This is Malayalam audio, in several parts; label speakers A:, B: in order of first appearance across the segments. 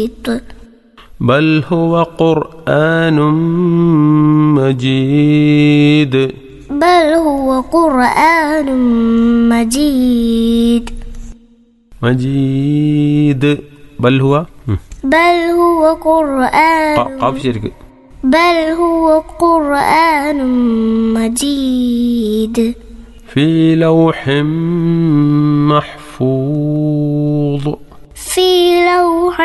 A: محيط
B: بل هو قرآن مجيد
A: بل هو قرآن مجيد
B: مجيد بل هو ഉം.
A: بل هو قرآن
B: ക- കാഫ് ശരിക്ക്
A: بل هو قرآن مجيد
B: في لوح محفوظ
A: في لوح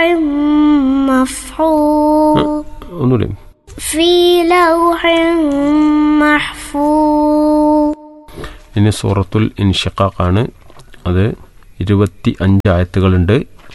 A: محفوظ
B: ഒന്നുകൂടി
A: في لوح محفوظ
B: ഇനി സൂറത്തുൽ ഇൻഷിഖാഖാണ് അത് ഇരുപത്തി അഞ്ച് ആയത്തുകളുണ്ട്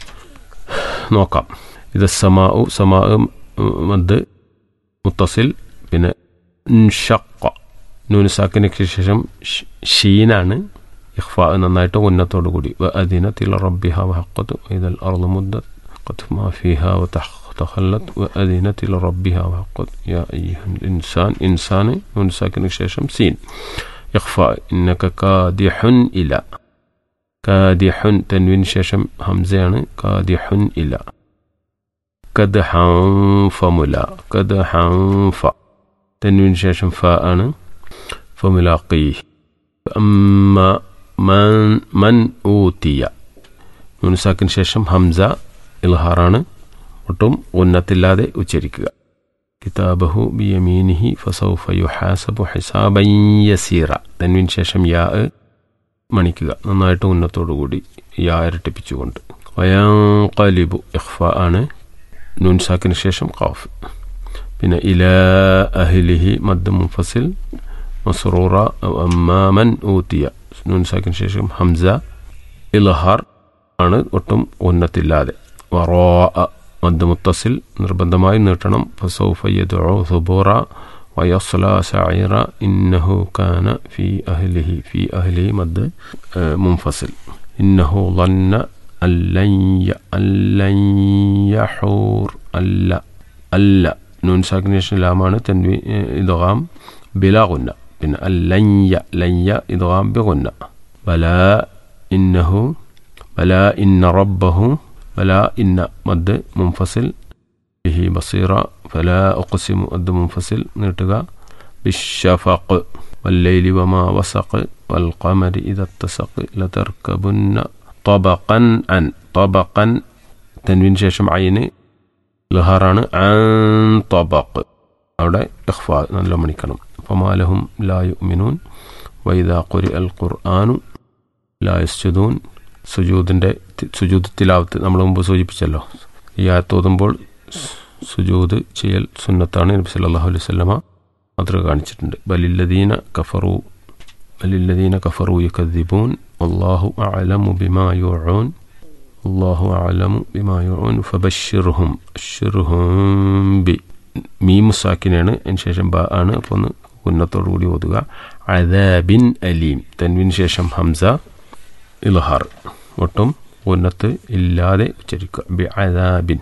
B: നോക്കാം ഇത് സമാ സമാ മദ് മുത്തസിൽ പിന്നെ ഇൻഷഖ നൂനുസാക്കിനൊക്കെ ശേഷം ഷ്- ഷീനാണ് ഇഖ്ഫ നന്നായിട്ട് ഉന്നത്തോടു കൂടി അദീന തില റബ്ബിഹ വഹഖത്ത് ഇദൽ അർളു മുദ്ദത്ത് قد ما فيها وتخلت وأذنت لربها وحقت يا أيها الإنسان إنسان نون ساكن شاشم سين إخفاء إنك كادح إلى كادح تنوين شاشم همزان كادح إلى كدحا فملا كدحا ف تنوين شاشم فاء فملاقيه أما من من أوتي നൂന് സാക്കിന് ശേഷം ഹംസ ഇൽഹാറാണ് ഒട്ടും ഉന്നത്തില്ലാതെ ഉച്ചരിക്കുക കിതാബഹു ബിയമീനിഹി ഫസൗഫ യുഹാസബു ഹിസാബൻ യസീറ തൻവിന് ശേഷം യാ മണിക്കുക നന്നായിട്ട് ഉന്നത്തോടുകൂടി യാ ഇരട്ടിപ്പിച്ചുകൊണ്ട് വയാങ്കലിബു ഇഖ്ഫ ആണ് നൂൻ സാക്കിന് ശേഷം ഖാഫ് പിന്നെ ഇല അഹിലിഹി മദ് മുഫസിൽ മസ്റൂറ അമ്മാമൻ ഊത്തിയ നൂൻ സാക്കിന് ശേഷം ഹംസ ഇൽഹാർ ആണ് ഒട്ടും ഉന്നത്തില്ലാതെ വറോ മദ് മുത്തസിൽ നിർബന്ധമായി നീട്ടണം ഫസൗഫയ്യദോ സുബൂറ വയസ്ല സൈറ ഇന്നഹു കാന ഫി അഹ്ലിഹി ഫി അഹ്ലിഹി മദ് മുൻഫസിൽ ഇന്നഹു ظن അല്ലയ്യ അല്ലയ്യഹൂർ അല്ല അല്ല നൂൻ സാഗ്നേഷൻ ലാമാണ് തൻവി ഇദ്ഗാം ബിലാ ഗുന്ന പിന്നെ അല്ലയ്യ ലയ്യ ഇദ്ഗാം ബിഗുന്ന ബല ഇന്നഹു بلا إن ربه بلا إن مد منفصل به بصيرا فلا أقسم مد منفصل نرتقى بالشفق والليل وما وسق والقمر إذا اتسق لتركبن طبقا عن طبقا تنوين شاشم عيني ലഹാറാണ് ആൻ തബക്ക് അവിടെ ഇഖ്ഫ നല്ല മണിക്കണം ഫമാലഹും ലാ യുമിനൂൻ വൈദാ ഖുരി അൽ ഖുർആാനു ലാ യസ്ജുദൂൻ സുജൂദിൻ്റെ സുജൂദ് തിലാവത്ത് നമ്മൾ മുമ്പ് സൂചിപ്പിച്ചല്ലോ ഈ ആയത്തോതുമ്പോൾ സുജൂദ് ചെയ്യൽ സുന്നത്താണ് നബി സല്ലല്ലാഹു അലൈഹി വസല്ലമ മാതൃക കാണിച്ചിട്ടുണ്ട് ബലില്ലദീന കഫറു ബലില്ലദീന കഫറു യുകദ്ദിബൂൻ അല്ലാഹു അഅലമു ബിമാ യുഊൻ അല്ലാഹു അഅലമു ബിമാ യുഊൻ ഫബശ്ശിർഹും അശ്ശിർഹും ബി മീം സാക്കിനാണ് അതിന് ശേഷം ബ ആണ് അപ്പോൾ ഒന്ന് ഉന്നത്തോടു കൂടി ഓതുക അദാബിൻ അലീം തൻവിന് ശേഷം ഹംസ ഇൽഹാർ ഒട്ടും ഉന്നത്ത് ഇല്ലാതെ ഉച്ചരിക്കുക ബി അദാബിൻ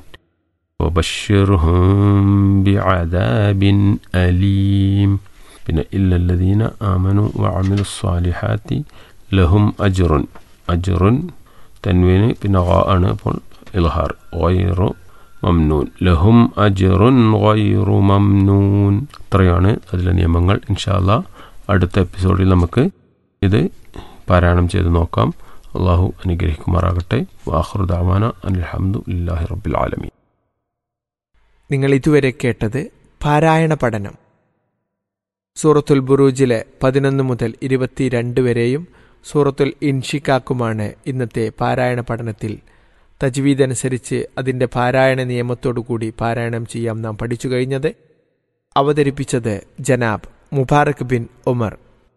B: وبشرهم بعذاب أليم പിന്നെ ഇല്ലല്ലദീന ആമനു വഅമിലു സ്വാലിഹാത്തി ലഹും അജ്റുൻ അജ്റുൻ തൻവീന് പിന്നെ ഗാ ആണ് അപ്പോൾ ഇൽഹാർ ഗൈറു മംനൂൻ ലഹും അജ്റുൻ ഗൈറു മംനൂൻ ഇത്രയാണ് അതിലെ നിയമങ്ങൾ ഇൻഷാല്ല അടുത്ത എപ്പിസോഡിൽ നമുക്ക് ഇത് പാരായണം ചെയ്ത് നോക്കാം അള്ളാഹു അനുഗ്രഹിക്കുമാറാകട്ടെ വാഹുർ ദാമാന അനിൽഹമ്മദ് ഇല്ലാഹി റബ്ബിൽ ആലമീൻ
C: നിങ്ങൾ ഇതുവരെ കേട്ടത് പാരായണ പഠനം സൂറത്തുൽ ബുറൂജിലെ പതിനൊന്ന് മുതൽ ഇരുപത്തിരണ്ട് വരെയും സൂറത്തുൽ ഇൻഷിക്കാക്കുമാണ് ഇന്നത്തെ പാരായണ പഠനത്തിൽ തജ്വീദ് അനുസരിച്ച് അതിൻ്റെ പാരായണ നിയമത്തോടുകൂടി പാരായണം ചെയ്യാം നാം പഠിച്ചു കഴിഞ്ഞത് അവതരിപ്പിച്ചത് ജനാബ് മുബാറക് ബിൻ ഉമർ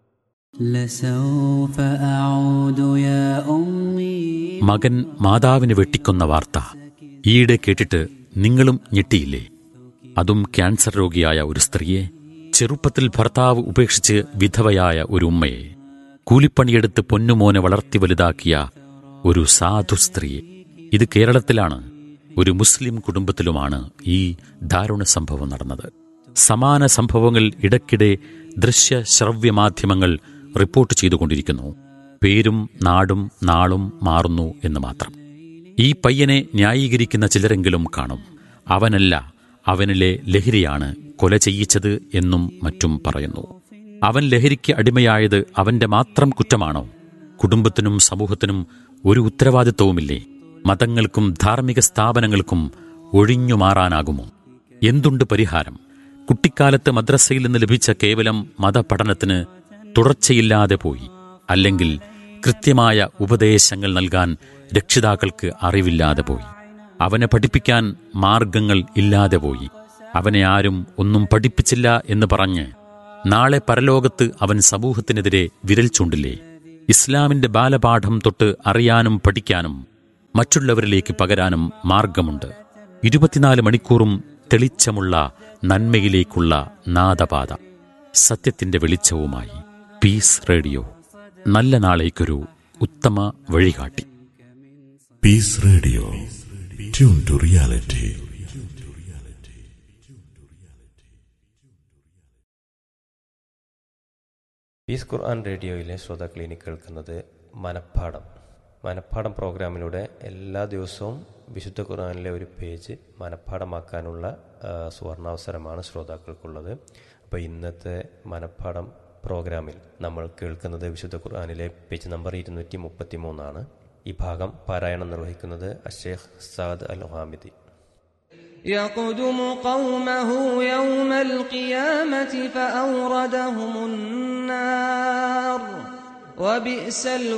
D: لسوف أعود يا أمي
E: മകൻ മാതാവിനെ വെട്ടിക്കൊന്ന വാർത്ത ഈയിടെ കേട്ടിട്ട് നിങ്ങളും ഞെട്ടിയില്ലേ അതും ക്യാൻസർ രോഗിയായ ഒരു സ്ത്രീയെ ചെറുപ്പത്തിൽ ഭർത്താവ് ഉപേക്ഷിച്ച് വിധവയായ ഒരു ഉമ്മയെ കൂലിപ്പണിയെടുത്ത് പൊന്നുമോനെ വളർത്തി വലുതാക്കിയ ഒരു സാധു സ്ത്രീയെ ഇത് കേരളത്തിലാണ് ഒരു മുസ്ലിം കുടുംബത്തിലുമാണ് ഈ ദാരുണ സംഭവം നടന്നത് സമാന സംഭവങ്ങൾ ഇടയ്ക്കിടെ ദൃശ്യ ശ്രവ്യ മാധ്യമങ്ങൾ റിപ്പോർട്ട് ചെയ്തുകൊണ്ടിരിക്കുന്നു പേരും നാടും നാളും മാറുന്നു എന്ന് മാത്രം ഈ പയ്യനെ ന്യായീകരിക്കുന്ന ചിലരെങ്കിലും കാണും അവനല്ല അവനിലെ ലഹരിയാണ് കൊല ചെയ്യിച്ചത് എന്നും മറ്റും പറയുന്നു അവൻ ലഹരിക്ക് അടിമയായത് അവന്റെ മാത്രം കുറ്റമാണോ കുടുംബത്തിനും സമൂഹത്തിനും ഒരു ഉത്തരവാദിത്വവുമില്ലേ മതങ്ങൾക്കും ധാർമ്മിക സ്ഥാപനങ്ങൾക്കും ഒഴിഞ്ഞു മാറാനാകുമോ എന്തുണ്ട് പരിഹാരം കുട്ടിക്കാലത്ത് മദ്രസയിൽ നിന്ന് ലഭിച്ച കേവലം മതപഠനത്തിന് തുടർച്ചയില്ലാതെ പോയി അല്ലെങ്കിൽ കൃത്യമായ ഉപദേശങ്ങൾ നൽകാൻ രക്ഷിതാക്കൾക്ക് അറിവില്ലാതെ പോയി അവനെ പഠിപ്പിക്കാൻ മാർഗങ്ങൾ ഇല്ലാതെ പോയി അവനെ ആരും ഒന്നും പഠിപ്പിച്ചില്ല എന്ന് പറഞ്ഞ് നാളെ പരലോകത്ത് അവൻ സമൂഹത്തിനെതിരെ വിരൽ ചൂണ്ടില്ലേ ഇസ്ലാമിന്റെ ബാലപാഠം തൊട്ട് അറിയാനും പഠിക്കാനും മറ്റുള്ളവരിലേക്ക് പകരാനും മാർഗമുണ്ട് ഇരുപത്തിനാല് മണിക്കൂറും തെളിച്ചമുള്ള നന്മയിലേക്കുള്ള നാദപാത സത്യത്തിന്റെ വെളിച്ചവുമായി പീസ് റേഡിയോ നല്ല നാളേക്കൊരു ഉത്തമ വഴികാട്ടി
F: Peace Radio. Tune to reality.
B: Peace Quran റേഡിയോയിലെ ശ്രോതാക്കൾ ഇനി കേൾക്കുന്നത് മനപ്പാഠം മനപ്പാഠം പ്രോഗ്രാമിലൂടെ എല്ലാ ദിവസവും വിശുദ്ധ ഖുർആനിലെ ഒരു പേജ് മനപ്പാഠമാക്കാനുള്ള ആ, സുവർണാവസരമാണ് ശ്രോതാക്കൾക്കുള്ളത് അപ്പോൾ ഇന്നത്തെ മനപ്പാഠം പ്രോഗ്രാമിൽ നമ്മൾ കേൾക്കുന്നത് വിശുദ്ധ ഖുർആനിലെ പേജ് നമ്പർ ഇരുന്നൂറ്റി മുപ്പത്തി മൂന്നാണ് ഈ ഭാഗം പാരായണം നിർവഹിക്കുന്നത് അഷേഖ് സാദ് അൽ ഹാമിദി
G: يقدم قومه يوم القيامة فأوردهم النار وبئس